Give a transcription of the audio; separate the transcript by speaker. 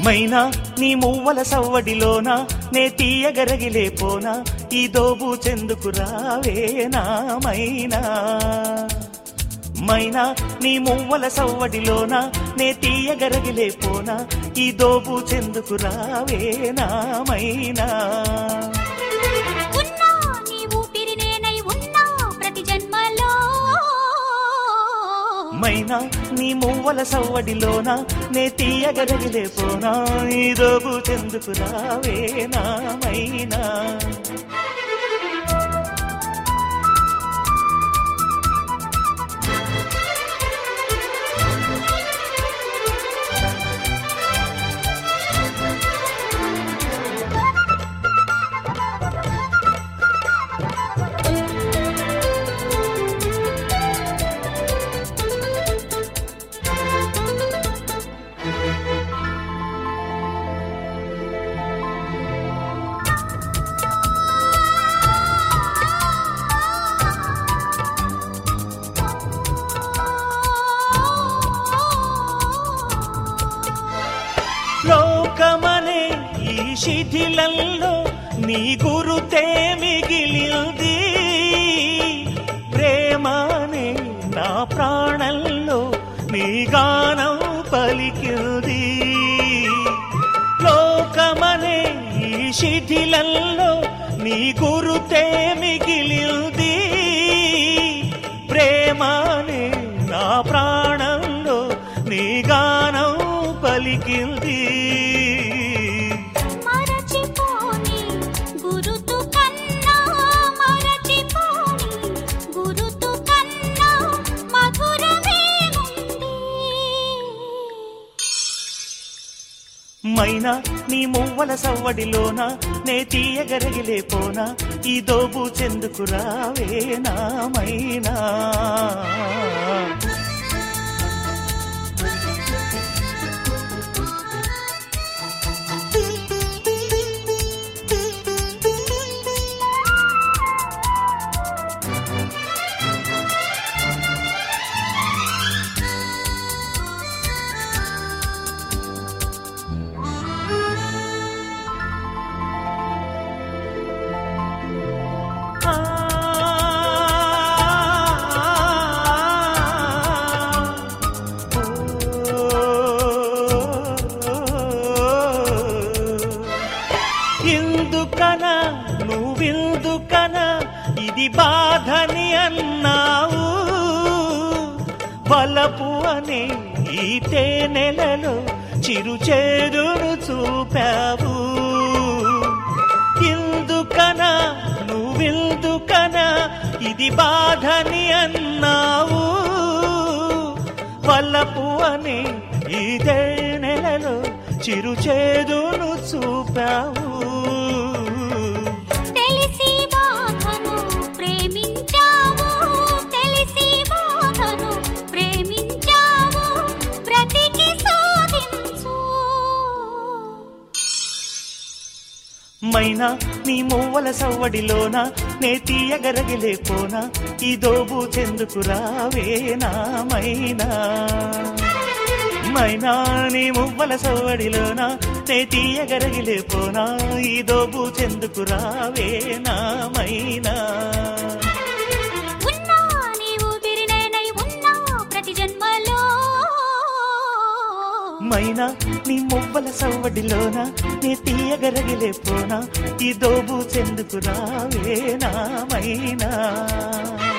Speaker 1: మైనా నీ మువ్వల సవ్వడిలోన నే తీయగరగిలే పోనా ఈ దోబు చెందుకు రావేనా మైనా మైనా నీ మువ్వల సవ్వడిలోన నే తీయగరగిలే పోనా ఈ దోబు చెందుకు రావేనా మైనా
Speaker 2: ఉన్నా నీ ఊపిరి నేనై ఉన్నా ప్రతి జన్మలో
Speaker 1: మైనా నీ మువ్వల సవ్వడిలోన నే తీయగరగిలే పోనా ఈ దోబు చెందుకు రావేనా మైనా లోకమనే ఈ శిథిలంలో నీ గురుతే మిగిలింది ప్రేమనే నా ప్రాణంలో నీ గానం పలికింది లోకమనే ఈ శిథిలంలో నీ గురుతే మిగిలింది ప్రేమనే నా ప్రాణంలో నీ గానం పలికింది
Speaker 2: మరచిపోని గురుతు కన్నా మరచిపోని గురుతు కన్నా మధురమేముంది
Speaker 1: మైనా నీ మువ్వల సవ్వడిలోన నే తీయగరగిలే పోనా ఈ దోబు చెందుకు రావేనా మైనా ఎందుకనా నువ్వెందుకనా ఇది బాధని అన్నావు వలపు అనే ఈ తేనెలలో చిరుచేదును చూపావు ఎందుకనా నువ్వెందుకనా ఇది బాధని అన్నావు వల్లపు అనే ఇదే నెలలో చిరుచేదును చూపావు
Speaker 2: తెలిసి బాధను ప్రేమించావు తెలిసి బాధను ప్రేమించావు బ్రతికి సాధించు
Speaker 1: మైనా నీ మువ్వల సవ్వడిలోన నే తీయగరగిలే పోనా ఈ దోబు చెందుకు రావేనా మైనా మైనా నీ మువ్వల సవ్వడిలోన నే తీయగరగిలే పోనా ఈ దోబు చెందుకు రావేనా మైనా
Speaker 2: ఉన్నా నీ ఊపిరి నేనై ఉన్నా ప్రతి జన్మలో
Speaker 1: మైనా నీ మువ్వల సవ్వడిలోన నే తీయగరగిలే పోనా ఈ దోబు చెందుకు రావేనా మైనా